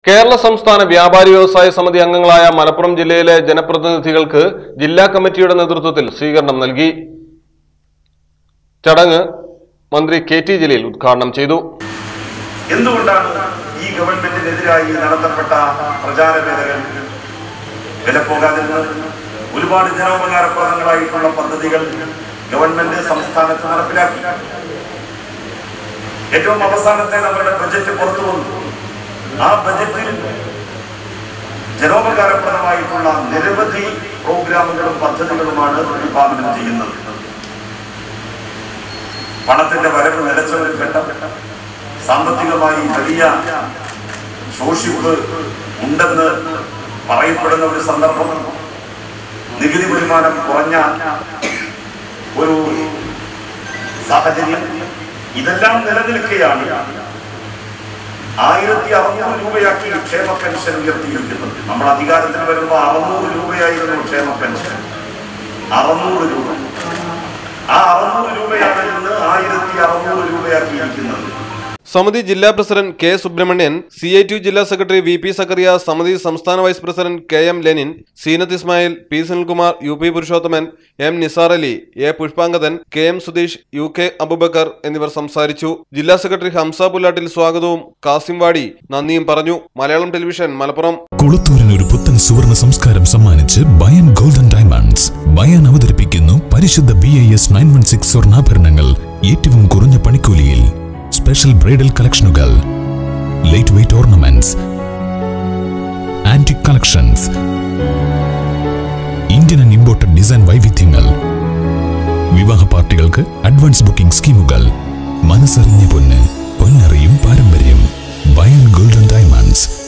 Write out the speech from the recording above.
കേരള സംസ്ഥാന വ്യാപാരി വ്യവസായ സമിതി അംഗങ്ങളായ മലപ്പുറം ജില്ലയിലെ ജനപ്രതിനിധികൾക്ക് ജില്ലാ കമ്മിറ്റിയുടെ നേതൃത്വത്തിൽ സ്വീകരണം നൽകി ചടങ്ങ് മന്ത്രി കെ ടി ജലീൽ ഉദ്ഘാടനം ചെയ്തു എന്തുകൊണ്ടാണ് ഈ ഗവൺമെന്റിനെതിരായി നടത്തപ്പെട്ട പ്രചാരവേദകൾ വിലപ്പോകാതിരുന്നത് ഒരുപാട് ജനോപകാരപ്രദങ്ങളായിട്ടുള്ള പദ്ധതികൾ ഗവൺമെന്റ് സംസ്ഥാനത്ത് നടപ്പിലാക്കി ഏറ്റവും അവസാനത്തെ നമ്മുടെ ബജറ്റ് പുറത്തു വന്നു ആ ബജറ്റിൽ ജനോപകാരപ്രദമായിട്ടുള്ള നിരവധി പ്രോഗ്രാമുകളും പദ്ധതികളുമാണ് വിഭാവനം ചെയ്യുന്നത് പണത്തിന്റെ വരവ് നിലച്ച ഒരു ഘട്ടം സാമ്പത്തികമായി വലിയ ശോഷിപ്പ് ഉണ്ടെന്ന് പറയപ്പെടുന്ന ഒരു സന്ദർഭം നികുതി വരുമാനം കുറഞ്ഞ ഒരു സാഹചര്യം ഇതെല്ലാം നിലനിൽക്കുകയാണ് ആയിരത്തി അറുന്നൂറ് രൂപയാക്കി ക്ഷേമ പെൻഷൻ ഉയർത്തിയിരിക്കുന്നത് നമ്മൾ അധികാരത്തിൽ വരുമ്പോൾ അറുന്നൂറ് രൂപയായിരുന്നു ക്ഷേമ പെൻഷൻ അറുന്നൂറ് രൂപ ആ അറുന്നൂറ് രൂപയാണ് ഇന്ന് ആയിരത്തി അറുന്നൂറ് രൂപയാക്കിയിരിക്കുന്നത് സമിതി ജില്ലാ president K Subramanian C I T ജില്ലാ സെക്രട്ടറി വി പി സക്കറിയ സമിതി സംസ്ഥാന vice president K M Lenin Seenath Ismail P Sunilkumar U P Purushothaman M Nisar Ali A Pushpangadan K M Sudheesh U K Abubacker എന്നിവർ സംസാരിച്ചു ജില്ലാ സെക്രട്ടറി ഹംസ പുല്ലാട്ടിൽ സ്വാഗതവും കാസിം വാടി നന്ദിയും പറഞ്ഞു മലയാളം ടെലിവിഷൻ മലപ്പുറം കുളത്തൂരിന് ഒരു പുത്തൻ സുവർണ സംസ്കാരം സമ്മാനിച്ച് ബയൻ ഗോൾഡൻ ഡയമണ്ട്സ് ബയൻ അവതരിപ്പിക്കുന്നു പരിശുദ്ധ B I S nine one six സ്വർണ്ണാഭരണങ്ങൾ ഏറ്റവും കുറഞ്ഞ പണിക്കൂലിയിൽ സ്പെഷ്യൽ ബ്രൈഡൽ കളക്ഷനുകൾ light weight ornaments antique collections Indian and imported design വൈവിധ്യങ്ങൾ വിവാഹ പാർട്ടികൾക്ക് അഡ്വാൻസ് ബുക്കിംഗ് സ്കീമുകൾ മനസ്സറിഞ്ഞ പൊന്ന് പൊന്നറിയും പാരമ്പര്യം ബയൻ ഗോൾഡൻ ഡയമണ്ട്സ്